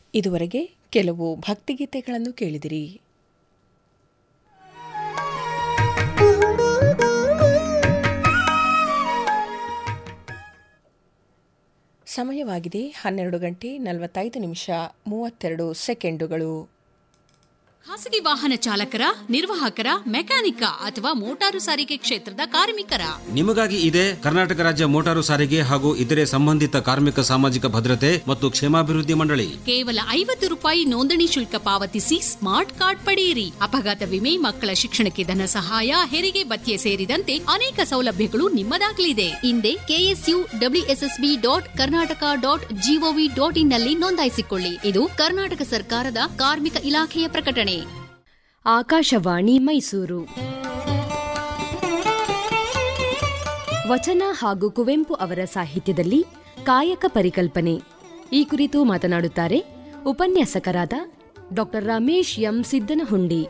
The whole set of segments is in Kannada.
ಇದುವರೆಗೆ ಕೆಲವು ಭಕ್ತಿಗೀತೆಗಳನ್ನು ಕೇಳಿದಿರಿ ಸಮಯವಾಗಿದೆ ಹನ್ನೆರಡು ಗಂಟೆ ನಲವತ್ತೈದು ನಿಮಿಷ ಮೂವತ್ತೆರಡು ಸೆಕೆಂಡುಗಳು ಖಾಸಗಿ ವಾಹನ ಚಾಲಕರ ನಿರ್ವಾಹಕರ ಮೆಕ್ಯಾನಿಕ ಅಥವಾ ಮೋಟಾರು ಸಾರಿಗೆ ಕ್ಷೇತ್ರದ ಕಾರ್ಮಿಕರ ನಿಮಗಾಗಿ ಇದೆ ಕರ್ನಾಟಕ ರಾಜ್ಯ ಮೋಟಾರು ಸಾರಿಗೆ ಹಾಗೂ ಇತರೆ ಸಂಬಂಧಿತ ಕಾರ್ಮಿಕ ಸಾಮಾಜಿಕ ಭದ್ರತೆ ಮತ್ತು ಕ್ಷೇಮಾಭಿವೃದ್ಧಿ ಮಂಡಳಿ ಕೇವಲ ಐವತ್ತು ರೂಪಾಯಿ ನೋಂದಣಿ ಶುಲ್ಕ ಪಾವತಿಸಿ ಸ್ಮಾರ್ಟ್ ಕಾರ್ಡ್ ಪಡೆಯಿರಿ ಅಪಘಾತ ವಿಮೆ ಮಕ್ಕಳ ಶಿಕ್ಷಣಕ್ಕೆ ಧನ ಸಹಾಯ ಹೆರಿಗೆ ಭತ್ಯೆ ಸೇರಿದಂತೆ ಅನೇಕ ಸೌಲಭ್ಯಗಳು ನಿಮ್ಮದಾಗಲಿದೆ ಹಿಂದೆ KSU WSSB dot Karnataka dot GOV dot in ನಲ್ಲಿ ನೋಂದಾಯಿಸಿಕೊಳ್ಳಿ ಇದು ಕರ್ನಾಟಕ ಸರ್ಕಾರದ ಕಾರ್ಮಿಕ ಇಲಾಖೆಯ ಪ್ರಕಟಣೆ ಆಕಾಶವಾಣಿ ಮೈಸೂರು ವಚನ ಹಾಗೂ ಕುವೆಂಪು ಅವರ ಸಾಹಿತ್ಯದಲ್ಲಿ ಕಾಯಕ ಪರಿಕಲ್ಪನೆ ಈ ಕುರಿತು ಮಾತನಾಡುತ್ತಾರೆ ಉಪನ್ಯಾಸಕರಾದ ಡಾ ರಮೇಶ್ ಎಂ ಸಿದ್ದನಹುಂಡಿ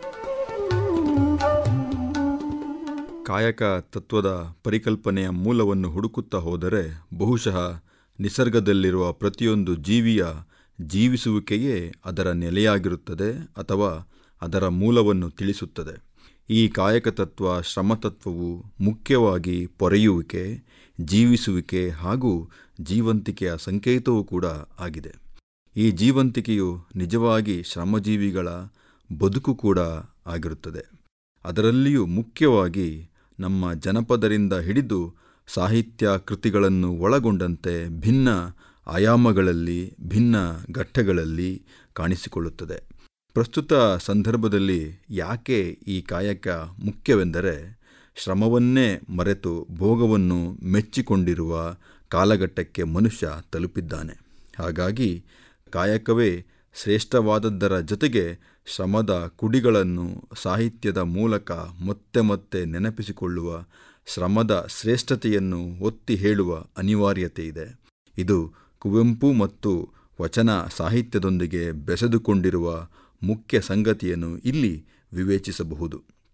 ಕಾಯಕ ತತ್ವದ ಪರಿಕಲ್ಪನೆಯ ಮೂಲವನ್ನು ಹುಡುಕುತ್ತಾ ಹೋದರೆ ಬಹುಶಃ ನಿಸರ್ಗದಲ್ಲಿರುವ ಪ್ರತಿಯೊಂದು ಜೀವಿಯ ಜೀವಿಸುವಿಕೆಯೇ ಅದರ ನೆಲೆಯಾಗಿರುತ್ತದೆ ಅಥವಾ ಅದರ ಮೂಲವನ್ನು ತಿಳಿಸುತ್ತದೆ ಈ ಕಾಯಕ ತತ್ವ ಶ್ರಮತತ್ವವು ಮುಖ್ಯವಾಗಿ ಪೊರೆಯುವಿಕೆ ಜೀವಿಸುವಿಕೆ ಹಾಗೂ ಜೀವಂತಿಕೆಯ ಸಂಕೇತವೂ ಕೂಡ ಆಗಿದೆ ಈ ಜೀವಂತಿಕೆಯು ನಿಜವಾಗಿ ಶ್ರಮಜೀವಿಗಳ ಬದುಕು ಕೂಡ ಆಗಿರುತ್ತದೆ ಅದರಲ್ಲಿಯೂ ಮುಖ್ಯವಾಗಿ ನಮ್ಮ ಜನಪದರಿಂದ ಹಿಡಿದು ಸಾಹಿತ್ಯ ಕೃತಿಗಳನ್ನು ಒಳಗೊಂಡಂತೆ ಭಿನ್ನ ಆಯಾಮಗಳಲ್ಲಿ ಭಿನ್ನ ಘಟ್ಟಗಳಲ್ಲಿ ಕಾಣಿಸಿಕೊಳ್ಳುತ್ತದೆ ಪ್ರಸ್ತುತ ಸಂದರ್ಭದಲ್ಲಿ ಯಾಕೆ ಈ ಕಾಯಕ ಮುಖ್ಯವೆಂದರೆ ಶ್ರಮವನ್ನೇ ಮರೆತು ಭೋಗವನ್ನು ಮೆಚ್ಚಿಕೊಂಡಿರುವ ಕಾಲಘಟ್ಟಕ್ಕೆ ಮನುಷ್ಯ ತಲುಪಿದ್ದಾನೆ ಹಾಗಾಗಿ ಕಾಯಕವೇ ಶ್ರೇಷ್ಠವಾದದ್ದರ ಜೊತೆಗೆ ಶ್ರಮದ ಕುಡಿಗಳನ್ನು ಸಾಹಿತ್ಯದ ಮೂಲಕ ಮತ್ತೆ ಮತ್ತೆ ನೆನಪಿಸಿಕೊಳ್ಳುವ ಶ್ರಮದ ಶ್ರೇಷ್ಠತೆಯನ್ನು ಒತ್ತಿ ಹೇಳುವ ಅನಿವಾರ್ಯತೆ ಇದೆ ಇದು ಕುವೆಂಪು ಮತ್ತು ವಚನ ಸಾಹಿತ್ಯದೊಂದಿಗೆ ಬೆಸೆದುಕೊಂಡಿರುವ ಮುಖ್ಯ ಸಂಗತಿಯನ್ನು ಇಲ್ಲಿ ವಿವೇಚಿಸಬಹುದು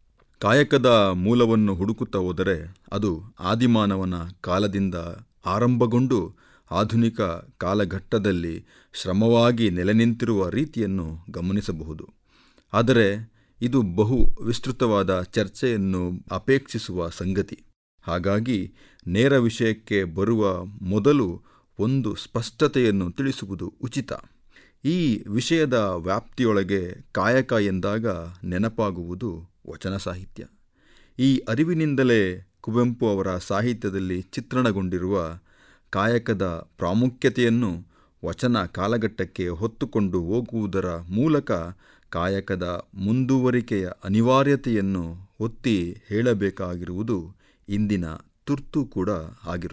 ಕಾಯಕದ ಮೂಲವನ್ನು ಹುಡುಕುತ್ತಾ ಹೋದರೆ ಅದು ಆದಿಮಾನವನ ಕಾಲದಿಂದ ಆರಂಭಗೊಂಡು ಆಧುನಿಕ ಕಾಲಘಟ್ಟದಲ್ಲಿ ಶ್ರಮವಾಗಿ ನೆಲೆನಿಂತಿರುವ ರೀತಿಯನ್ನು ಗಮನಿಸಬಹುದು ಆದರೆ ಇದು ಬಹು ವಿಸ್ತೃತವಾದ ಚರ್ಚೆಯನ್ನು ಅಪೇಕ್ಷಿಸುವ ಸಂಗತಿ ಹಾಗಾಗಿ ನೇರ ವಿಷಯಕ್ಕೆ ಬರುವ ಮೊದಲು ಒಂದು ಸ್ಪಷ್ಟತೆಯನ್ನು ತಿಳಿಸುವುದು ಉಚಿತ ಈ ವಿಷಯದ ವ್ಯಾಪ್ತಿಯೊಳಗೆ ಕಾಯಕ ಎಂದಾಗ ನೆನಪಾಗುವುದು ವಚನ ಸಾಹಿತ್ಯ ಈ ಅರಿವಿನಿಂದಲೇ ಕುವೆಂಪು ಅವರ ಸಾಹಿತ್ಯದಲ್ಲಿ ಚಿತ್ರಣಗೊಂಡಿರುವ ಕಾಯಕದ ಪ್ರಾಮುಖ್ಯತೆಯನ್ನು ವಚನ ಕಾಲಘಟ್ಟಕ್ಕೆ ಹೊತ್ತುಕೊಂಡು ಹೋಗುವುದರ ಮೂಲಕ ಕಾಯಕದ ಮುಂದುವರಿಕೆಯ ಅನಿವಾರ್ಯತೆಯನ್ನು ಒತ್ತಿ ಹೇಳಬೇಕಾಗಿರುವುದು ಇಂದಿನ ತುರ್ತು ಕೂಡ ಆಗಿರುತ್ತದೆ